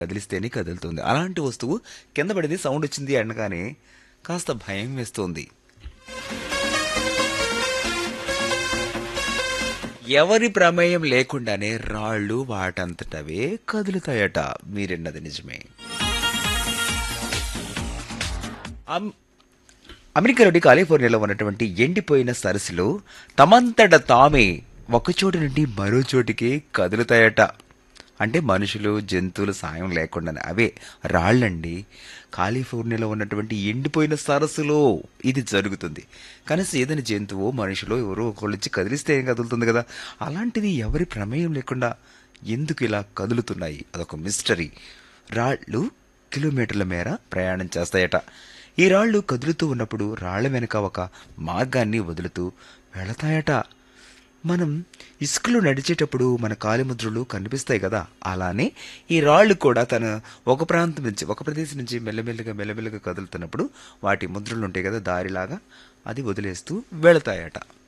కదిలిస్తేనే కదులుతుంది అలాంటి వస్తువు కింద పడింది సౌండ్ వచ్చింది అనగానే కాస్త భయం వేస్తుంది ఎవరి ప్రమేయం లేకుండానే రాళ్ళు వాటంతటవే కదులుతాయట మీరెన్నది నిజమే అమ్- అమెరికాలోని కాలిఫోర్నియాలో ఉన్నటువంటి ఎండిపోయిన సరస్సులో తమంతట తామే ఒకచోటు నుండి మరో చోటికి కదులుతాయట అంటే మనుషులు జంతువులు సాయం లేకుండానే అవే రాళ్ళండి కాలిఫోర్నియాలో ఉన్నటువంటి ఎండిపోయిన సరస్సులో ఇది జరుగుతుంది కనీసం ఏదైనా జంతువు మనుషులు ఎవరో ఒకళ్ళు వచ్చి కదిలిస్తే ఏం కదులుతుంది కదా అలాంటిది ఎవరి ప్రమేయం లేకుండా ఎందుకు ఇలా కదులుతున్నాయి అదొక మిస్టరీ రాళ్ళు కిలోమీటర్ల మేర ప్రయాణం చేస్తాయట ఈ రాళ్ళు కదులుతూ ఉన్నప్పుడు రాళ్ల వెనుక ఒక మార్గాన్ని వదులుతూ వెళతాయట మనం ఇసుకలో నడిచేటప్పుడు మన కాలిముద్రలు కనిపిస్తాయి కదా అలానే ఈ రాళ్ళు కూడా తన ఒక ప్రాంతం నుంచి ఒక ప్రదేశం నుంచి మెల్లమెల్లగా మెల్లమెల్లగా కదులుతున్నప్పుడు వాటి ముద్రలు ఉంటాయి కదా దారిలాగా అది వదిలేస్తూ వెళతాయట